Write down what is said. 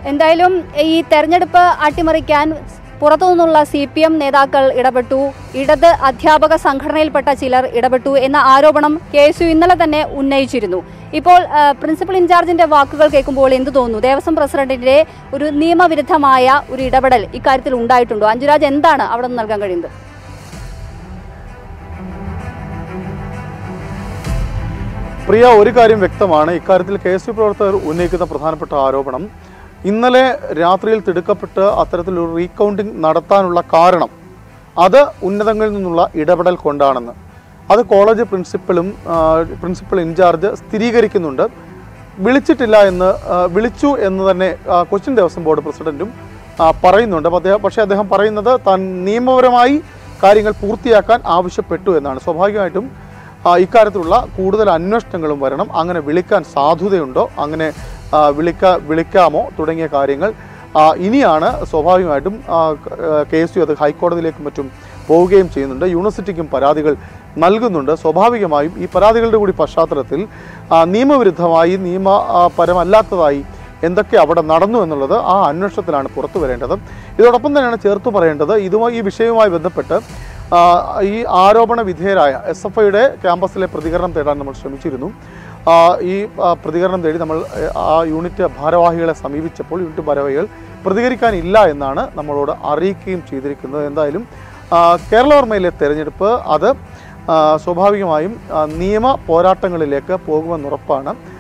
എന്തായാലും ഈ തെരഞ്ഞെടുപ്പ് അട്ടിമറിക്കാൻ പുറത്തു നിന്നുള്ള സി പി എം നേതാക്കൾ ഇടപെട്ടു ഇടത് അധ്യാപക സംഘടനയിൽപ്പെട്ട ചിലർ ഇടപെട്ടു എന്ന ആരോപണം കെ എസ് യു ഇന്നലെ തന്നെ ഉന്നയിച്ചിരുന്നു ഇപ്പോൾ ആ, പ്രിൻസിപ്പൽ ഇൻചാർജിന്റെ വാക്കുകൾ കേൾക്കുമ്പോൾ എന്ത് തോന്നുന്നു ദേവസ്വം പ്രസിഡന്റിന്റെ ഒരു നിയമവിരുദ്ധമായ ഒരു ഇടപെടൽ ഇക്കാര്യത്തിൽ ഉണ്ടായിട്ടുണ്ടോ അഞ്ജുരാജ് എന്താണ് അവിടെ നിന്ന് നൽകാൻ കഴിയുന്നത് പ്രിയ ഒരു കാര്യം വ്യക്തമാണ് ഇക്കാര്യത്തിൽ കെ എസ് യു പ്രവർത്തകർ ഉന്നയിക്കുന്ന പ്രധാനപ്പെട്ട ആരോപണം ഇന്നലെ രാത്രിയിൽ തിടുക്കപ്പെട്ട് അത്തരത്തിലൊരു റീകൗണ്ടിംഗ് നടത്താനുള്ള കാരണം അത് ഉന്നതങ്ങളിൽ നിന്നുള്ള ഇടപെടൽ കൊണ്ടാണെന്ന് അത് കോളേജ് പ്രിൻസിപ്പലും ആ, പ്രിൻസിപ്പൽ ഇൻചാർജ് സ്ഥിരീകരിക്കുന്നുണ്ട് വിളിച്ചിട്ടില്ല എന്ന് ആ, വിളിച്ചു എന്ന് തന്നെ ആ, കൊച്ചിൻ ദേവസ്വം ബോർഡ് പ്രസിഡന്റും ആ, പറയുന്നുണ്ട് അപ്പോൾ അദ്ദേഹം പക്ഷേ അദ്ദേഹം പറയുന്നത് താൻ നിയമപരമായി കാര്യങ്ങൾ പൂർത്തിയാക്കാൻ ആവശ്യപ്പെട്ടു എന്നാണ് സ്വാഭാവികമായിട്ടും ആ, ഇക്കാര്യത്തിലുള്ള കൂടുതൽ അന്വേഷണങ്ങളും വരണം അങ്ങനെ വിളിക്കാൻ സാധുതയുണ്ടോ അങ്ങനെ ആ, വിളിക്ക വിളിക്കാമോ തുടങ്ങിയ കാര്യങ്ങൾ ആ, ഇനിയാണ് സ്വാഭാവികമായിട്ടും കെ എസ് യു അത് ഹൈക്കോടതിയിലേക്കും മറ്റും പോവുകയും ചെയ്യുന്നുണ്ട് യൂണിവേഴ്സിറ്റിക്കും പരാതികൾ നൽകുന്നുണ്ട് സ്വാഭാവികമായും ഈ പരാതികളുടെ കൂടി പശ്ചാത്തലത്തിൽ ആ, നിയമവിരുദ്ധമായി നിയമപരമല്ലാത്തതായി എന്തൊക്കെ അവിടെ നടന്നു എന്നുള്ളത് ആ അന്വേഷണത്തിലാണ് പുറത്തു വരേണ്ടത് ഇതോടൊപ്പം തന്നെയാണ് ചേർത്ത് പറയേണ്ടത് ഇതുമായി ഈ വിഷയവുമായി ബന്ധപ്പെട്ട് ആ, ഈ ആരോപണ വിധേയരായ എസ് എഫ് ഐയുടെ ക്യാമ്പസിലെ പ്രതികരണം തേടാൻ നമ്മൾ ശ്രമിച്ചിരുന്നു ആ, ഈ ആ, പ്രതികരണം തേടി നമ്മൾ ഏ, ആ യൂണിറ്റ് ഭാരവാഹികളെ സമീപിച്ചപ്പോൾ യൂണിറ്റ് ഭാരവാഹികൾ പ്രതികരിക്കാനില്ല എന്നാണ് നമ്മളോട് അറിയിക്കുകയും ചെയ്തിരിക്കുന്നത് എന്തായാലും ആ, കേരളവർമ്മയിലെ തെരഞ്ഞെടുപ്പ് അത് ആ, സ്വാഭാവികമായും ആ, നിയമ പോരാട്ടങ്ങളിലേക്ക് പോകുമെന്നുറപ്പാണ്